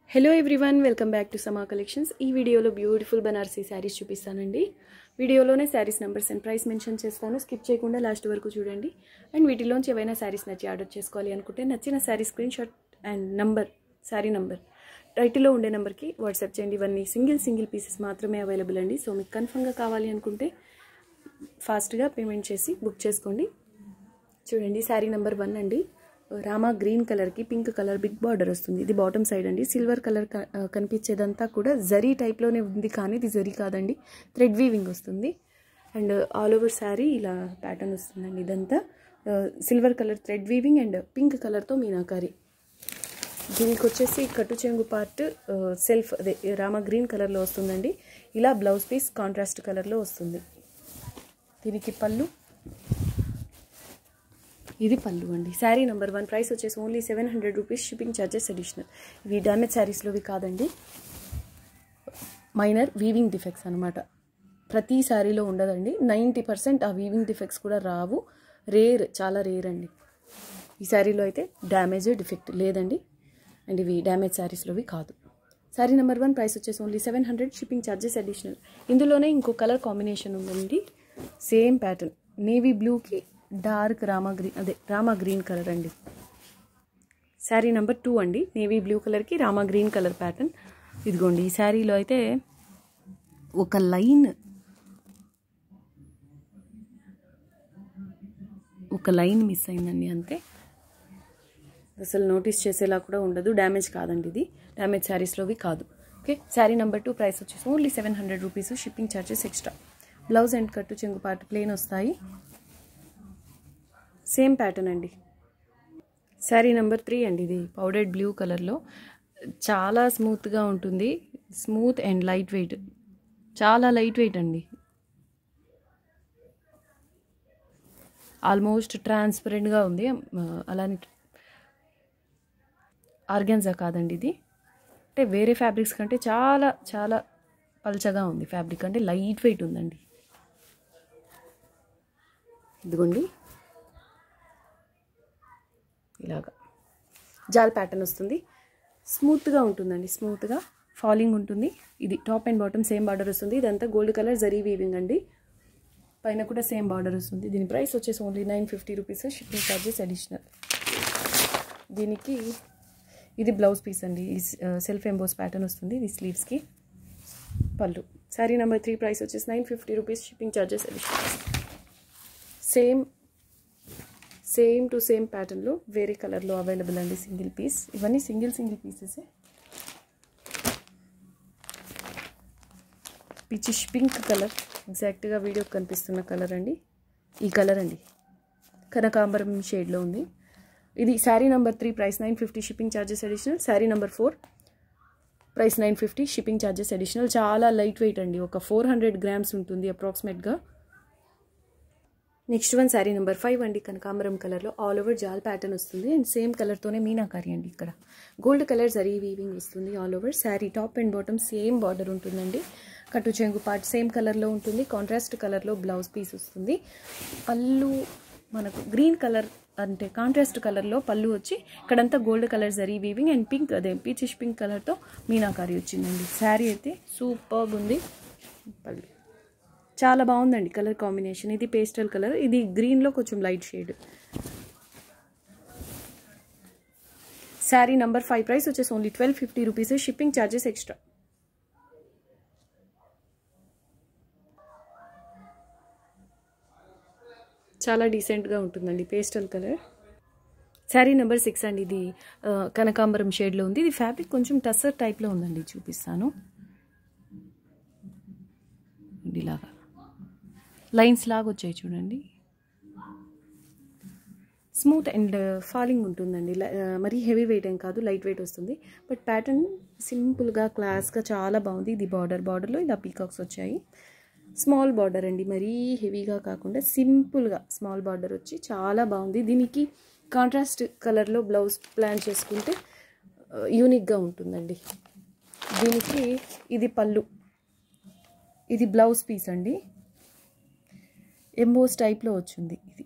hello everyone welcome back to Sama collections ఈ వీడియోలో beautiful Banarasi saris చూపిస్తానండి వీడియోలోనే saris numbers and price mention చేస్తాను స్కిప్ చేయకుండా లాస్ట్ వరకు చూడండి అండ్ వీటిలోంచి ఏవైనా శారీస్ నచ్చి ఆర్డర్ చేసుకోవాలి అనుకుంటే నచ్చిన sari screenshot and number sari number టైటిల్లో ఉండే నెంబర్కి వాట్సాప్ చేయండి ఇవన్నీ సింగిల్ సింగిల్ పీసెస్ మాత్రమే అవైలబుల్ అండి సో మీకు కన్ఫర్మ్గా కావాలి అనుకుంటే ఫాస్ట్గా పేమెంట్ చేసి బుక్ చేసుకోండి చూడండి శారీ నెంబర్ వన్ అండి రామా గ్రీన్ కలర్కి పింక్ కలర్ బిగ్ బార్డర్ వస్తుంది ఇది బాటమ్ సైడ్ అండి సిల్వర్ కలర్ కనిపించేదంతా కూడా జరీ టైప్లోనే ఉంది కానీ ఇది జరీ కాదండి థ్రెడ్ వీవింగ్ వస్తుంది అండ్ ఆల్ ఓవర్ శారీ ఇలా ప్యాటర్న్ వస్తుందండి ఇదంతా silver colour thread weaving and pink కలర్తో మీనాకారి దీనికి వచ్చేసి కట్టు చెంగు పార్ట్ సెల్ఫ్ అదే రామా గ్రీన్ కలర్లో వస్తుందండి ఇలా బ్లౌజ్ పీస్ కాంట్రాస్ట్ కలర్లో వస్తుంది దీనికి పళ్ళు ఇది పళ్ళు అండి శారీ నెంబర్ వన్ ప్రైస్ వచ్చేసి only seven hundred rupees shipping charges additional ఇవి డ్యామేజ్ శారీస్లోవి కాదండి మైనర్ వీవింగ్ డిఫెక్ట్స్ అనమాట ప్రతి శారీలో ఉండదండి నైంటీ పర్సెంట్ ఆ వీవింగ్ డిఫెక్ట్స్ కూడా రావు రేర్ చాలా రేర్ అండి ఈ శారీలో అయితే డ్యామేజ్ డిఫెక్ట్ లేదండి అండ్ ఇవి డ్యామేజ్ శారీస్లోవి కాదు శారీ నెంబర్ వన్ ప్రైస్ వచ్చేసి only seven hundred shipping charges additional ఇందులోనే ఇంకో కలర్ కాంబినేషన్ ఉందండి సేమ్ ప్యాటర్న్ నేవీ బ్లూకి డార్క్ రామా గ్రీన్ అదే రామా గ్రీన్ కలర్ అండి శారీ నెంబర్ టూ అండి నేవీ బ్లూ కలర్కి రామా గ్రీన్ కలర్ ప్యాటర్న్ ఇదిగోండి ఈ శారీలో అయితే ఒక లైన్ ఒక లైన్ మిస్ అయిందండి అంతే అసలు నోటీస్ చేసేలా కూడా ఉండదు డ్యామేజ్ కాదండి ఇది డ్యామేజ్ శారీస్లోవి కాదు okay sari number two price వచ్చేసి only seven hundred rupees shipping charges extra blouse and కట్టు చెంగు పాటు ప్లేన్ వస్తాయి సేమ్ ప్యాటర్న్ అండి శారీ నెంబర్ త్రీ అండి ఇది పౌడర్డ్ బ్లూ కలర్లో చాలా స్మూత్గా ఉంటుంది స్మూత్ అండ్ లైట్ వెయిట్ చాలా లైట్ వెయిట్ అండి ఆల్మోస్ట్ ట్రాన్స్పరెంట్గా ఉంది అలానే ఆర్గాన్జా కాదండి ఇది అంటే వేరే ఫ్యాబ్రిక్స్ కంటే చాలా చాలా పల్చగా ఉంది ఫ్యాబ్రిక్ అంటే లైట్ వెయిట్ ఉందండి ఇదిగోండి ఇలాగా జాల్ ప్యాటర్న్ వస్తుంది స్మూత్గా ఉంటుందండి స్మూత్గా ఫాలింగ్ ఉంటుంది ఇది top and bottom same border వస్తుంది ఇదంతా గోల్డ్ కలర్ జరీ వీవింగ్ అండి పైన కూడా సేమ్ బార్డర్ వస్తుంది దీని ప్రైస్ వచ్చేసి only nine fifty rupees shipping charges additional దీనికి ఇది బ్లౌజ్ పీస్ అండి ఈ సెల్ఫ్ ఎంబోస్ ప్యాటర్న్ వస్తుంది ఇది స్లీవ్స్కి పళ్ళు శారీ నెంబర్ త్రీ ప్రైస్ వచ్చేసి nine fifty rupees shipping charges additional same same to same ప్యాటర్న్లో వేరే కలర్లో అవైలబుల్ అండి సింగిల్ పీస్ ఇవన్నీ సింగిల్ సింగిల్ పీసెసే పిచిష్ పింక్ కలర్ ఎగ్జాక్ట్గా వీడియోకి కనిపిస్తున్న కలర్ అండి ఈ కలర్ అండి కనకాంబరం షేడ్లో ఉంది ఇది sari number three price nine fifty shipping charges additional sari number four price nine fifty shipping charges additional చాలా లైట్ వెయిట్ అండి ఒక ఫోర్ హండ్రెడ్ గ్రామ్స్ ఉంటుంది అప్రాక్సిమేట్గా next one sari number five అండి కనకాంబరం కలర్లో ఆల్ ఓవర్ జాల్ ప్యాటర్న్ వస్తుంది అండ్ సేమ్ కలర్తోనే మీనాకారి అండి ఇక్కడ గోల్డ్ కలర్ జరీ వీవింగ్ వస్తుంది all over sari top and bottom same border ఉంటుందండి కట్టు చెంగు పార్ట్ సేమ్ కలర్లో ఉంటుంది కాంట్రాస్ట్ కలర్లో బ్లౌజ్ పీస్ వస్తుంది పళ్ళు మనకు గ్రీన్ కలర్ అంటే కాంట్రాస్ట్ కలర్లో పళ్ళు వచ్చి ఇక్కడంతా gold colour zari weaving and pink అదే పీచిష్ పింక్ కలర్తో మీనాకారి వచ్చిందండి శారీ అయితే సూపర్గా ఉంది పళ్ళు చాలా బాగుందండి కలర్ కాంబినేషన్ ఇది పేస్టల్ కలర్ ఇది గ్రీన్లో కొంచెం light shade sari number five price వచ్చేసి only twelve fifty rupees shipping charges extra చాలా డీసెంట్గా ఉంటుందండి pastel colour sari number six అండి ఇది కనకాంబరం షేడ్లో ఉంది ఇది ఫ్యాబ్రిక్ కొంచెం టస్సర్ టైప్లో ఉందండి చూపిస్తాను ఇలాగా లైన్స్ లాగా వచ్చాయి చూడండి స్మూత్ అండ్ ఫాలింగ్ ఉంటుందండి మరీ హెవీ వెయిట్ ఏం కాదు లైట్ వెయిట్ వస్తుంది బట్ ప్యాటర్న్ సింపుల్గా క్లాస్గా చాలా బాగుంది ఇది బార్డర్ బార్డర్లో ఇలా పీకాక్స్ వచ్చాయి స్మాల్ బార్డర్ అండి మరీ హెవీగా కాకుండా సింపుల్గా స్మాల్ బార్డర్ వచ్చి చాలా బాగుంది దీనికి కాంట్రాస్ట్ కలర్లో బ్లౌజ్ ప్లాన్ చేసుకుంటే యూనిక్గా ఉంటుందండి దీనికి ఇది పళ్ళు ఇది బ్లౌజ్ పీస్ అండి ఎంబోస్ టైప్లో వచ్చింది ఇది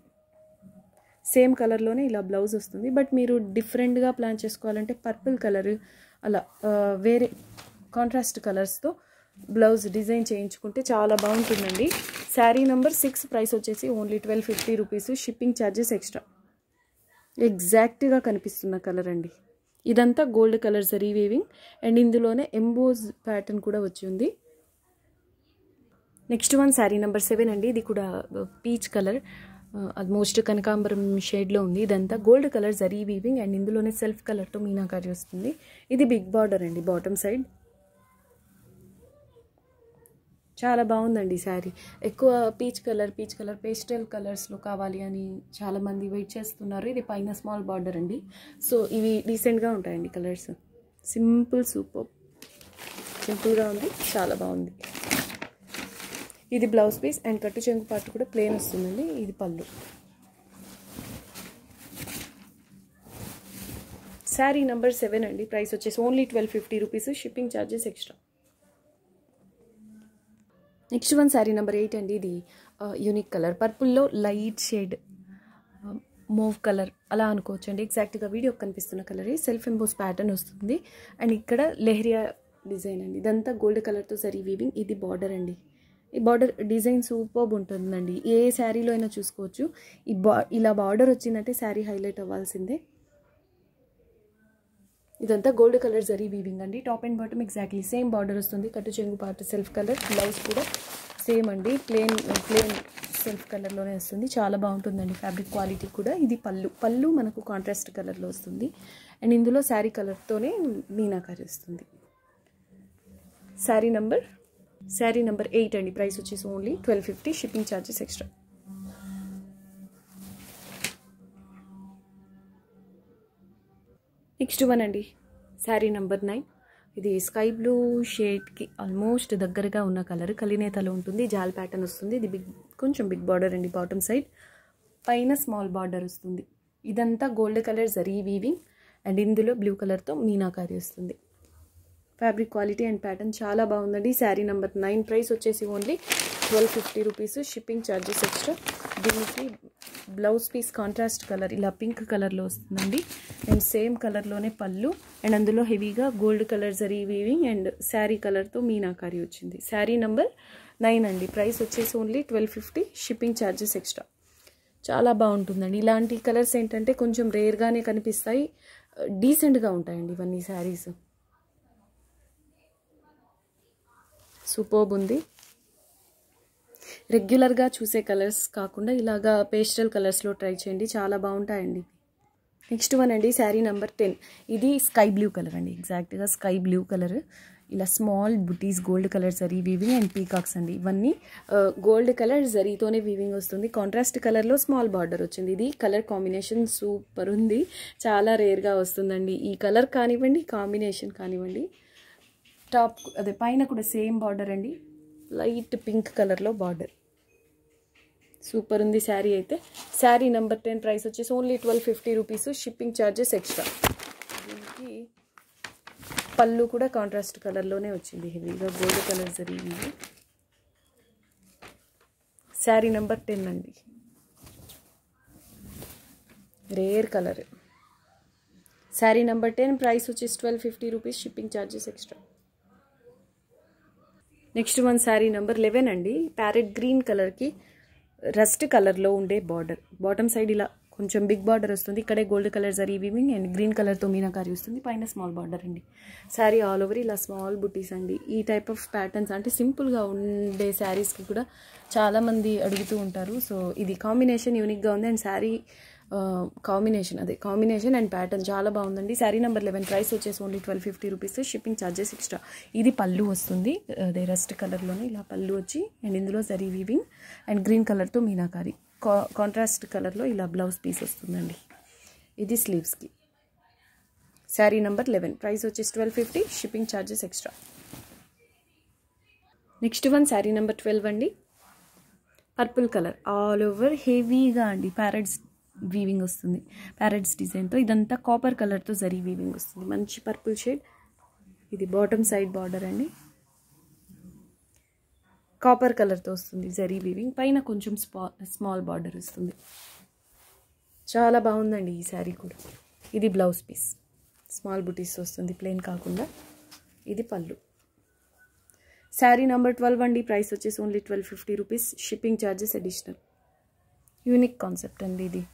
సేమ్ కలర్లోనే ఇలా బ్లౌజ్ వస్తుంది బట్ మీరు డిఫరెంట్గా ప్లాన్ చేసుకోవాలంటే పర్పుల్ కలర్ అలా ఆ, వేరే కాంట్రాస్ట్ కలర్స్తో బ్లౌజ్ డిజైన్ చేయించుకుంటే చాలా బాగుంటుందండి శారీ నెంబర్ సిక్స్ ప్రైస్ వచ్చేసి only twelve fifty rupees shipping charges extra ఎగ్జాక్ట్గా కనిపిస్తున్న కలర్ అండి ఇదంతా gold colour zari weaving and ఇందులోనే ఎంబోజ్ ప్యాటర్న్ కూడా వచ్చి ఉంది next one sari number seven అండి ఇది కూడా పీచ్ కలర్ ఆల్మోస్ట్ కనకాంబరం షేడ్లో ఉంది ఇదంతా gold colour zari weaving and ఇందులోనే సెల్ఫ్ కలర్తో మీనాకారి వస్తుంది ఇది బిగ్ బార్డర్ అండి బాటమ్ సైడ్ చాలా బాగుందండి శారీ ఎక్కువ peach colour peach colour pastel కలర్స్లో కావాలి అని చాలామంది వెయిట్ చేస్తున్నారు ఇది పైన స్మాల్ బార్డర్ అండి సో ఇవి డీసెంట్గా ఉంటాయండి కలర్స్ సింపుల్ సూపర్ సింపుల్గా ఉంది చాలా బాగుంది ఇది బ్లౌజ్ పీస్ అండ్ కట్టు చెంగు పార్ట్ కూడా ప్లేన్ వస్తుందండి ఇది పళ్ళు శారీ నెంబర్ సెవెన్ అండి ప్రైస్ వచ్చేసి only twelve fifty rupees shipping charges extra next one sari number eight అండి ఇది యూనిక్ కలర్ పర్పుల్లో లైట్ షేడ్ మూవ్ కలర్ అలా అనుకోవచ్చు అండి ఎగ్జాక్ట్గా వీడియో కనిపిస్తున్న కలర్ సెల్ఫ్ ఎంబోస్ ప్యాటర్న్ వస్తుంది అండ్ ఇక్కడ లెహరియా డిజైన్ అండి ఇదంతా గోల్డ్ కలర్తో సరీ వీవింగ్ ఇది బార్డర్ అండి ఈ బార్డర్ డిజైన్ సూపర్బ్ ఉంటుందండి ఏ శారీలో అయినా చూసుకోవచ్చు ఈ బా ఇలా బార్డర్ వచ్చిందంటే శారీ హైలైట్ అవ్వాల్సిందే ఇదంతా గోల్డ్ కలర్ జరీ వీవింగ్ అండి top and bottom exactly same border వస్తుంది కట్టు చెంగు పార్ట్ సెల్ఫ్ కలర్ బ్లౌజ్ కూడా సేమ్ అండి ప్లేన్ ప్లేన్ సెల్ఫ్ కలర్లోనే వస్తుంది చాలా బాగుంటుందండి ఫ్యాబ్రిక్ క్వాలిటీ కూడా ఇది పళ్ళు పళ్ళు మనకు కాంట్రాస్ట్ కలర్లో వస్తుంది అండ్ ఇందులో శారీ కలర్తోనే మీనాకారి వస్తుంది sari number sari number eight అండి ప్రైస్ వచ్చేసి only twelve fifty shipping charges extra next one అండి శారీ నెంబర్ నైన్ ఇది స్కై బ్లూ షేడ్కి ఆల్మోస్ట్ దగ్గరగా ఉన్న కలర్ కలినేతలో ఉంటుంది జాల్ ప్యాటర్న్ వస్తుంది ఇది బిగ్ కొంచెం బిగ్ బార్డర్ అండి బాటమ్ సైడ్ పైన స్మాల్ బార్డర్ వస్తుంది ఇదంతా gold colour zari weaving and ఇందులో బ్లూ కలర్తో మీనాకారి వస్తుంది ఫ్యాబ్రిక్ క్వాలిటీ అండ్ ప్యాటర్న్ చాలా బాగుందండి శారీ నెంబర్ నైన్ ప్రైస్ వచ్చేసి only twelve fifty rupees shipping charges extra దీనికి బ్లౌజ్ పీస్ కాంట్రాస్ట్ కలర్ ఇలా పింక్ కలర్లో వస్తుందండి అండ్ సేమ్ కలర్లోనే పళ్ళు అండ్ అందులో హెవీగా gold colour zari weaving and sari కలర్తో మీనాకారి వచ్చింది శారీ నెంబర్ నైన్ అండి ప్రైస్ వచ్చేసి only twelve fifty shipping charges extra చాలా బాగుంటుందండి ఇలాంటి కలర్స్ ఏంటంటే కొంచెం రేర్గానే కనిపిస్తాయి డీసెంట్గా ఉంటాయండి ఇవన్నీ శారీస్ సూపర్బ్ ఉంది రెగ్యులర్గా చూసే కలర్స్ కాకుండా ఇలాగా పేస్టల్ కలర్స్లో ట్రై చేయండి చాలా బాగుంటాయండి నెక్స్ట్ వన్ అండి శారీ నెంబర్ టెన్ ఇది స్కై బ్లూ కలర్ అండి ఎగ్జాక్ట్గా స్కై బ్లూ కలర్ ఇలా స్మాల్ బుటీస్ gold colour zari weaving and peacocks అండి ఇవన్నీ గోల్డ్ కలర్ జరీతోనే వీవింగ్ వస్తుంది కాంట్రాస్ట్ కలర్లో స్మాల్ బార్డర్ వచ్చింది ఇది కలర్ కాంబినేషన్ సూపర్ ఉంది చాలా రేర్గా వస్తుందండి ఈ కలర్ కానివ్వండి కాంబినేషన్ కానివ్వండి టాప్ అదే పైన కూడా సేమ్ బార్డర్ అండి లైట్ పింక్ కలర్లో బార్డర్ సూపర్ ఉంది శారీ అయితే శారీ నెంబర్ టెన్ ప్రైస్ వచ్చేసి only twelve fifty rupees shipping charges extra దీనికి పళ్ళు కూడా కాంట్రాస్ట్ కలర్లోనే వచ్చింది హెవీగా గోల్డ్ కలర్ జరిగింది శారీ నెంబర్ టెన్ అండి rare colour sari number ten price వచ్చేసి twelve fifty rupees shipping charges extra next one sari number eleven అండి ప్యారెట్ గ్రీన్ కలర్కి రస్ట్ కలర్లో ఉండే బార్డర్ బాటమ్ సైడ్ ఇలా కొంచెం బిగ్ బార్డర్ వస్తుంది ఇక్కడే gold colour zari weaving and green కలర్తో మీనాకారి వస్తుంది పైన స్మాల్ బార్డర్ అండి శారీ ఆల్ ఓవర్ ఇలా స్మాల్ బుటీస్ అండి ఈ టైప్ ఆఫ్ ప్యాటర్న్స్ అంటే సింపుల్గా ఉండే శారీస్కి కూడా చాలామంది అడుగుతూ ఉంటారు సో ఇది కాంబినేషన్ యూనిక్గా ఉంది అండ్ శారీ కాంబినేషన్ అదే కాంబినేషన్ అండ్ ప్యాటర్న్ చాలా బాగుందండి శారీ నెంబర్ లెవెన్ ప్రైస్ వచ్చేసి only twelve fifty rupees shipping charges extra ఇది పళ్ళు వస్తుంది అదే రెస్ట్ కలర్లోనే ఇలా పళ్ళు వచ్చి అండ్ ఇందులో జరీ వీవింగ్ అండ్ గ్రీన్ కలర్తో మీనాకారి కా కాంట్రాస్ట్ కలర్లో ఇలా బ్లౌజ్ పీస్ వస్తుందండి ఇది స్లీవ్స్కి శారీ నెంబర్ లెవెన్ ప్రైస్ వచ్చేసి twelve fifty shipping charges extra next one sari number twelve అండి పర్పుల్ కలర్ ఆల్ ఓవర్ హెవీగా అండి ప్యారెట్స్ వీవింగ్ వస్తుంది ప్యారెట్స్ డిజైన్తో ఇదంతా కాపర్ కలర్తో జరీ వీవింగ్ వస్తుంది మంచి పర్పుల్ షేడ్ ఇది బాటమ్ సైడ్ బార్డర్ అండి కాపర్ కలర్తో వస్తుంది జరీ వీవింగ్ పైన కొంచెం స్పా స్మాల్ బార్డర్ వస్తుంది చాలా బాగుందండి ఈ శారీ కూడా ఇది బ్లౌజ్ పీస్ స్మాల్ బుటీస్ వస్తుంది ప్లెయిన్ కాకుండా ఇది పళ్ళు శారీ నెంబర్ ట్వెల్వ్ అండి ప్రైస్ వచ్చేసి only twelve fifty rupees shipping charges additional unique concept అండి ఇది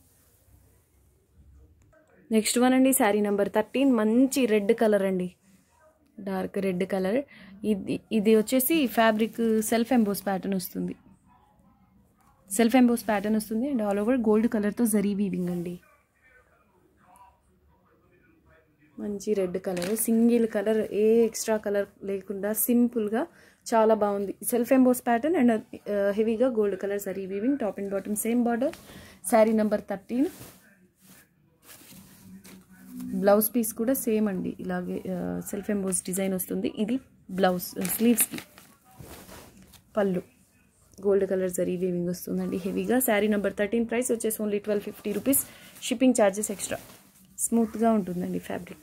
నెక్స్ట్ వన్ అండి శారీ నెంబర్ థర్టీన్ మంచి రెడ్ కలర్ అండి డార్క్ రెడ్ కలర్ ఇది ఇది వచ్చేసి ఫ్యాబ్రిక్ సెల్ఫ్ ఎంబోస్ ప్యాటర్న్ వస్తుంది సెల్ఫ్ ఎంబోస్ ప్యాటర్న్ వస్తుంది అండ్ ఆల్ ఓవర్ గోల్డ్ కలర్తో జరీ వీవింగ్ అండి మంచి రెడ్ కలర్ సింగిల్ కలర్ ఏ ఎక్స్ట్రా కలర్ లేకుండా సింపుల్గా చాలా బాగుంది సెల్ఫ్ ఎంబోస్ ప్యాటర్న్ అండ్ హెవీగా గోల్డ్ కలర్ సరీ weaving top and bottom same border sari number thirteen blouse piece కూడా సేమ్ అండి ఇలాగే సెల్ఫ్ ఎంబోస్ డిజైన్ వస్తుంది ఇది బ్లౌజ్ స్లీవ్స్కి పళ్ళు గోల్డ్ కలర్ జరీ వీవింగ్ వస్తుందండి హెవీగా శారీ నెంబర్ థర్టీన్ ప్రైస్ వచ్చేసి only twelve fifty rupees shipping charges extra స్మూత్గా ఉంటుందండి fabric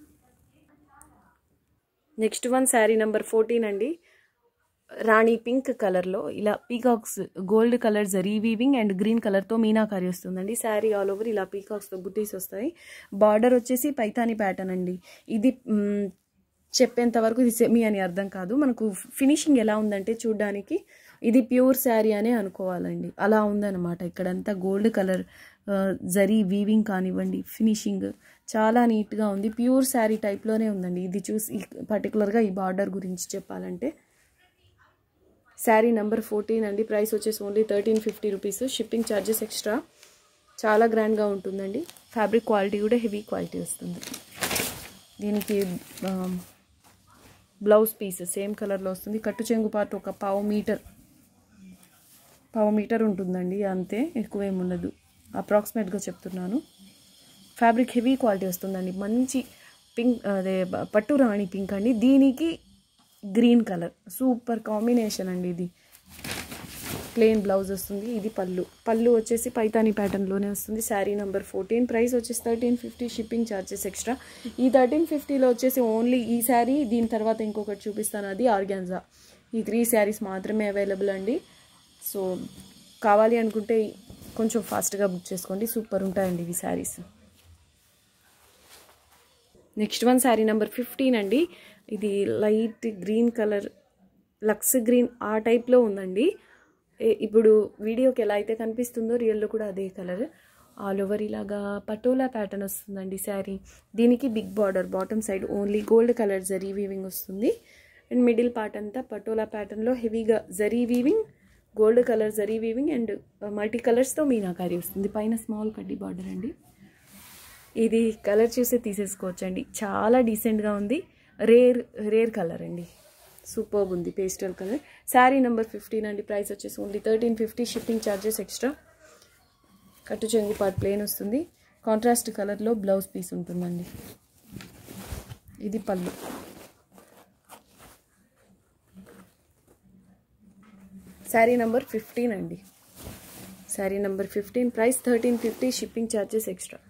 next one sari number fourteen అండి రాణి పింక్ కలర్లో ఇలా peacocks gold colour zari weaving and green కలర్తో మీనాకారి వస్తుందండి శారీ ఆల్ ఓవర్ ఇలా పీకాక్స్తో బుటీస్ వస్తాయి బార్డర్ వచ్చేసి పైతాని ప్యాటర్న్ అండి ఇది మ్, చెప్పేంత వరకు ఇది సెమీ అని అర్థం కాదు మనకు ఫినిషింగ్ ఎలా ఉందంటే చూడ్డానికి ఇది ప్యూర్ శారీ అనే అనుకోవాలండి అలా ఉందన్నమాట ఇక్కడంతా గోల్డ్ కలర్ జరీ వీవింగ్ కానివ్వండి ఫినిషింగ్ చాలా నీట్గా ఉంది ప్యూర్ శారీ టైప్లోనే ఉందండి ఇది చూసి పర్టికులర్గా ఈ బార్డర్ గురించి చెప్పాలంటే శారీ నెంబర్ ఫోర్టీన్ అండి ప్రైస్ వచ్చేసి only thirteen fifty rupees shipping charges extra చాలా గ్రాండ్గా ఉంటుందండి ఫ్యాబ్రిక్ క్వాలిటీ కూడా హెవీ క్వాలిటీ వస్తుంది దీనికి బ్లౌజ్ పీస్ సేమ్ కలర్లో వస్తుంది కట్టు చెంగు పార్ట్ ఒక పావు మీటర్ పావు మీటర్ ఉంటుందండి అంతే ఎక్కువేం ఉండదు అప్రాక్సిమేట్గా చెప్తున్నాను ఫ్యాబ్రిక్ హెవీ క్వాలిటీ వస్తుందండి మంచి పింక్ అదే బ- పట్టు రాణి పింక్ అండి దీనికి గ్రీన్ కలర్ సూపర్ కాంబినేషన్ అండి ఇది ప్లెయిన్ బ్లౌజ్ వస్తుంది ఇది పళ్ళు పళ్ళు వచ్చేసి పైతాని ప్యాటర్న్లోనే వస్తుంది శారీ నెంబర్ ఫోర్టీన్ ప్రైస్ వచ్చేసి thirteen fifty shipping charges extra ఈ థర్టీన్ ఫిఫ్టీలో వచ్చేసి ఓన్లీ ఈ శారీ దీని తర్వాత ఇంకొకటి చూపిస్తాను అది ఆర్గాన్జా ఈ త్రీ శారీస్ మాత్రమే అవైలబుల్ అండి సో కావాలి అనుకుంటే కొంచెం ఫాస్ట్గా బుక్ చేసుకోండి సూపర్ ఉంటాయండి ఇవి saris next one sari number fifteen అండి ఇది లైట్ గ్రీన్ కలర్ లక్స్ గ్రీన్ ఆ టైప్లో ఉందండి ఏ- ఇప్పుడు వీడియోకి ఎలా అయితే కనిపిస్తుందో రియల్లో కూడా అదే కలర్ ఆల్ ఓవర్ ఇలాగా పటోలా ప్యాటర్న్ వస్తుందండి శారీ దీనికి big border bottom side only gold colour zari weaving వస్తుంది అండ్ మిడిల్ పార్ట్ అంతా పటోలా ప్యాటర్న్లో హెవీగా zari weaving gold colour zari weaving and multi కలర్స్తో మీనాకారి వస్తుంది పైన స్మాల్ కడ్డీ బార్డర్ అండి ఇది కలర్ చూసి తీసేసుకోవచ్చండి చాలా డీసెంట్గా ఉంది రేర్ రేర్ కలర్ అండి సూపర్బ్ ఉంది pastel colour sari number fifteen అండి ప్రైస్ వచ్చేసి only thirteen fifty shipping charges extra కట్టు చెంగు పార్ట్ ప్లేన్ వస్తుంది కాంట్రాస్ట్ కలర్లో బ్లౌజ్ పీస్ ఉంటుందండి ఇది పళ్ళు శారీ నెంబర్ ఫిఫ్టీన్ అండి sari number fifteen price thirteen fifty shipping charges extra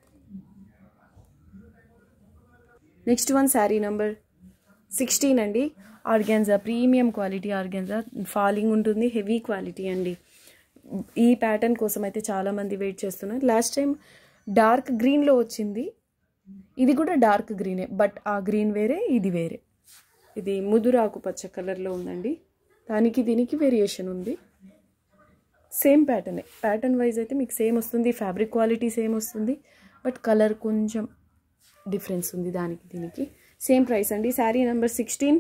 next one sari number sixteen అండి organza premium quality organza falling ఉంటుంది హెవీ క్వాలిటీ అండి ఈ ప్యాటర్న్ కోసం అయితే చాలామంది వెయిట్ చేస్తున్నారు లాస్ట్ టైం డార్క్ గ్రీన్లో వచ్చింది ఇది కూడా డార్క్ గ్రీనే బట్ ఆ గ్రీన్ వేరే ఇది వేరే ఇది ముదురాకు పచ్చ కలర్లో ఉందండి దానికి దీనికి వేరియేషన్ ఉంది సేమ్ ప్యాటర్నే ప్యాటర్న్ వైజ్ అయితే మీకు సేమ్ వస్తుంది ఫ్యాబ్రిక్ క్వాలిటీ సేమ్ వస్తుంది బట్ కలర్ కొంచెం డిఫరెన్స్ ఉంది దానికి దీనికి సేమ్ ప్రైస్ అండి sari number sixteen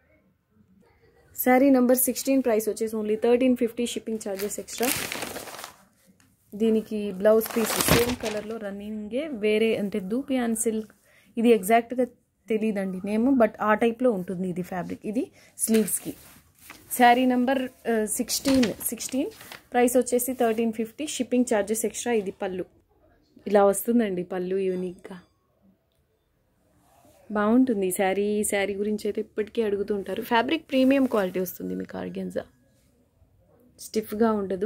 sari number sixteen price వచ్చేసి only thirteen fifty shipping charges extra దీనికి బ్లౌజ్ పీస్ సేమ్ కలర్లో రన్నింగే వేరే అంటే దూపి అండ్ సిల్క్ ఇది ఎగ్జాక్ట్గా తెలియదండి నేమ్ బట్ ఆ టైప్లో ఉంటుంది ఇది ఫ్యాబ్రిక్ ఇది స్లీవ్స్కి sari number sixteen sixteen price వచ్చేసి thirteen fifty shipping charges extra ఇది పళ్ళు ఇలా వస్తుందండి పళ్ళు యూనిక్గా బాగుంటుంది ఈ శారీ ఈ శారీ గురించి అయితే ఇప్పటికీ అడుగుతూ ఉంటారు ఫ్యాబ్రిక్ ప్రీమియం క్వాలిటీ వస్తుంది మీకు ఆర్గెన్జా స్టిఫ్గా ఉండదు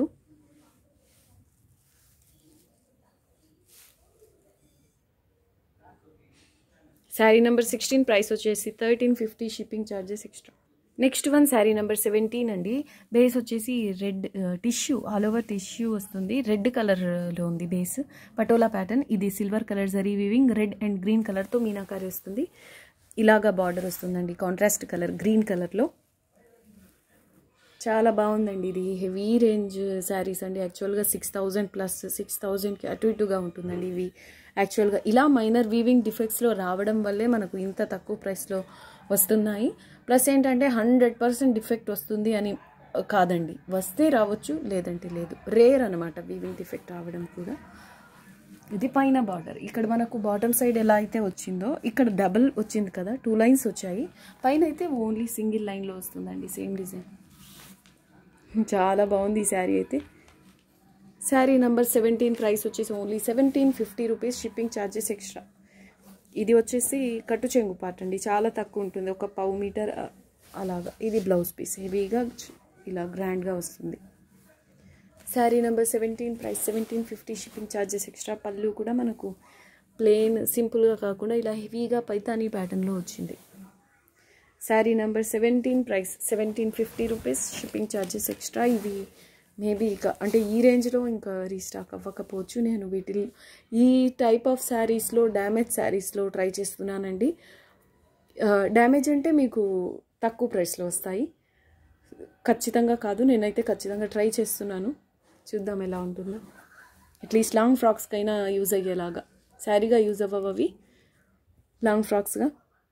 శారీ నెంబర్ సిక్స్టీన్ ప్రైస్ వచ్చేసి thirteen fifty shipping charges extra next one sari number seventeen అండి బేస్ వచ్చేసి red tissue all over tissue వస్తుంది రెడ్ కలర్లో ఉంది బేస్ పటోలా ప్యాటర్న్ ఇది silver colour zari weaving red and green కలర్తో మీనాకారి వస్తుంది ఇలాగా బార్డర్ వస్తుందండి కాంట్రాస్ట్ కలర్ గ్రీన్ కలర్లో చాలా బాగుందండి ఇది హెవీ రేంజ్ శారీస్ అండి యాక్చువల్గా సిక్స్ థౌజండ్ ప్లస్ సిక్స్ థౌజండ్కి అటు ఇటుగా ఉంటుందండి ఇవి యాక్చువల్గా ఇలా మైనర్ వీవింగ్ డిఫెక్ట్స్లో రావడం వల్లే మనకు ఇంత తక్కువ ప్రైస్లో వస్తున్నాయి ప్లస్ ఏంటంటే హండ్రెడ్ పర్సెంట్ డిఫెక్ట్ వస్తుంది అని కాదండి వస్తే రావచ్చు లేదంటే లేదు రేర్ అనమాట వీవింగ్ డిఫెక్ట్ రావడం కూడా ఇది పైన బార్డర్ ఇక్కడ మనకు బాటమ్ సైడ్ ఎలా అయితే వచ్చిందో ఇక్కడ డబుల్ వచ్చింది కదా టూ లైన్స్ వచ్చాయి పైన అయితే ఓన్లీ సింగిల్ లైన్లో వస్తుందండి సేమ్ డిజైన్ చాలా బాగుంది ఈ శారీ అయితే శారీ నెంబర్ సెవెంటీన్ ప్రైస్ వచ్చేసి only seventeen fifty rupees shipping charges extra ఇది వచ్చేసి కట్టు చెంగు పార్ట్ అండి చాలా తక్కువ ఉంటుంది ఒక పావు మీటర్ అ- అలాగా ఇది బ్లౌజ్ పీస్ హెవీగా చ- ఇలా గ్రాండ్గా వస్తుంది sari number seventeen price seventeen fifty shipping charges extra పళ్ళు కూడా మనకు ప్లెయిన్ సింపుల్గా కాకుండా ఇలా హెవీగా పైతానీ ప్యాటర్న్లో వచ్చింది sari number seventeen price seventeen fifty rupees shipping charges extra ఇవి మేబీ ఇక అంటే ఈ రేంజ్లో ఇంకా రీస్టాక్ అవ్వకపోవచ్చు నేను వీటిని ఈ టైప్ ఆఫ్ శారీస్లో డ్యామేజ్ శారీస్లో ట్రై చేస్తున్నానండి డ్యామేజ్ అంటే మీకు తక్కువ ప్రైస్లో వస్తాయి ఖచ్చితంగా కాదు నేనైతే ఖచ్చితంగా ట్రై చేస్తున్నాను చూద్దాం ఎలా ఉంటుందో అట్లీస్ట్ లాంగ్ ఫ్రాక్స్కైనా యూజ్ అయ్యేలాగా శారీగా యూజ్ అవ్వవు అవి లాంగ్ ఫ్రాక్స్గా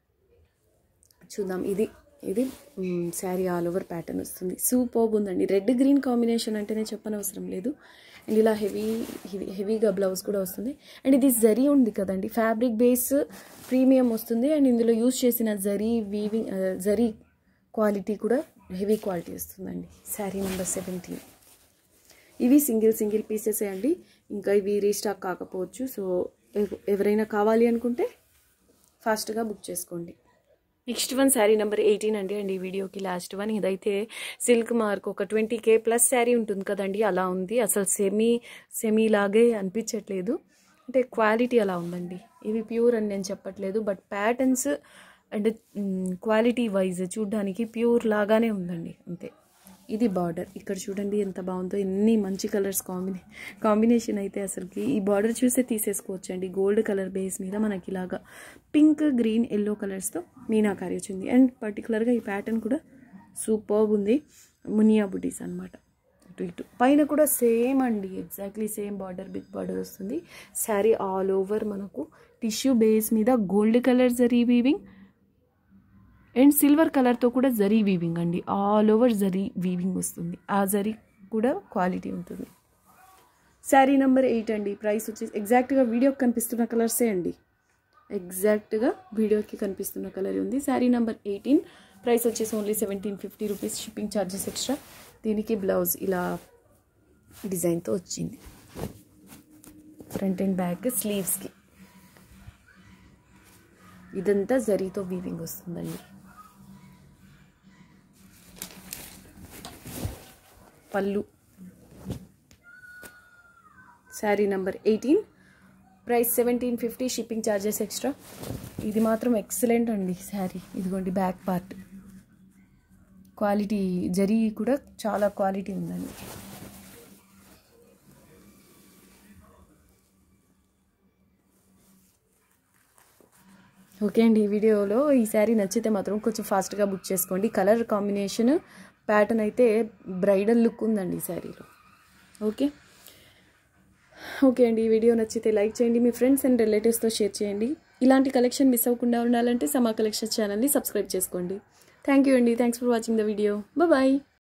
చూద్దాం ఇది ఇది శారీ ఆల్ ఓవర్ ప్యాటర్న్ వస్తుంది సూపర్బ్ ఉందండి రెడ్ గ్రీన్ కాంబినేషన్ అంటేనే చెప్పనవసరం లేదు అండ్ ఇలా హెవీ హెవీ హెవీగా బ్లౌజ్ కూడా వస్తుంది అండ్ ఇది జరీ ఉంది కదండి ఫ్యాబ్రిక్ బేస్ ప్రీమియం వస్తుంది అండ్ ఇందులో యూజ్ చేసిన జరీ వీవింగ్ జరీ క్వాలిటీ కూడా హెవీ క్వాలిటీ వస్తుందండి శారీ నెంబర్ సెవెంటీన్ ఇవి సింగిల్ సింగిల్ పీసెసే అండి ఇంకా ఇవి రీస్టాక్ కాకపోవచ్చు సో ఎవ- ఎవరైనా కావాలి అనుకుంటే ఫాస్ట్గా బుక్ చేసుకోండి next one sari number eighteen అండి అండి ఈ వీడియోకి లాస్ట్ వన్ ఇదైతే సిల్క్ మార్క్ ఒక ట్వంటీ కే ప్లస్ శారీ ఉంటుంది కదండి అలా ఉంది అసలు సెమీ సెమీ లాగే అనిపించట్లేదు అంటే క్వాలిటీ అలా ఉందండి ఇవి ప్యూర్ అని నేను చెప్పట్లేదు but patterns and quality wise చూడడానికి ప్యూర్ లాగానే ఉందండి అంతే ఇది బార్డర్ ఇక్కడ చూడండి ఎంత బాగుందో ఎన్ని మంచి కలర్స్ కాంబినే కాంబినేషన్ అయితే అసలుకి ఈ బార్డర్ చూసే తీసేసుకోవచ్చు అండి గోల్డ్ కలర్ బేస్ మీద మనకి ఇలాగా పింక్ గ్రీన్ ఎల్లో కలర్స్తో మీనాకారి వచ్చింది అండ్ పర్టికులర్గా ఈ ప్యాటర్న్ కూడా సూపర్బ్ ఉంది మునియా బుటీస్ అనమాట అటు ఇటు పైన కూడా సేమ్ అండి exactly same border big border వస్తుంది శారీ ఆల్ ఓవర్ మనకు టిష్యూ బేస్ మీద gold colour zari weaving and silver కలర్తో కూడా జరీ వీవింగ్ అండి ఆల్ ఓవర్ జరీ వీవింగ్ వస్తుంది ఆ జరీ కూడా క్వాలిటీ ఉంటుంది శారీ నెంబర్ ఎయిట్ అండి ప్రైస్ వచ్చేసి ఎగ్జాక్ట్గా వీడియోకి కనిపిస్తున్న కలర్సే అండి ఎగ్జాక్ట్గా వీడియోకి కనిపిస్తున్న కలర్ ఉంది శారీ నెంబర్ ఎయిటీన్ ప్రైస్ వచ్చేసి only seventeen fifty rupees shipping charges extra దీనికి బ్లౌజ్ ఇలా డిజైన్తో వచ్చింది ఫ్రంట్ అండ్ బ్యాక్ స్లీవ్స్కి ఇదంతా జరీతో వీవింగ్ వస్తుందండి పళ్ళు sari number eighteen price seventeen fifty shipping charges extra ఇది మాత్రం ఎక్సలెంట్ అండి శారీ ఇదిగోండి బ్యాక్ పార్ట్ క్వాలిటీ జరీ కూడా చాలా క్వాలిటీ ఉందండి ఓకే అండి ఈ వీడియోలో ఈ శారీ నచ్చితే మాత్రం కొంచెం ఫాస్ట్గా బుక్ చేసుకోండి కలర్ కాంబినేషన్ ప్యాటర్న్ అయితే బ్రైడల్ లుక్ ఉందండి ఈ శారీలో ఓకే ఓకే అండి ఈ వీడియో నచ్చితే లైక్ చేయండి మీ ఫ్రెండ్స్ అండ్ రిలేటివ్స్తో షేర్ చేయండి ఇలాంటి కలెక్షన్ మిస్ అవ్వకుండా ఉండాలంటే సమా కలెక్షన్ ఛానల్ని సబ్స్క్రైబ్ చేసుకోండి థ్యాంక్ యూ అండి thanks for watching the video bye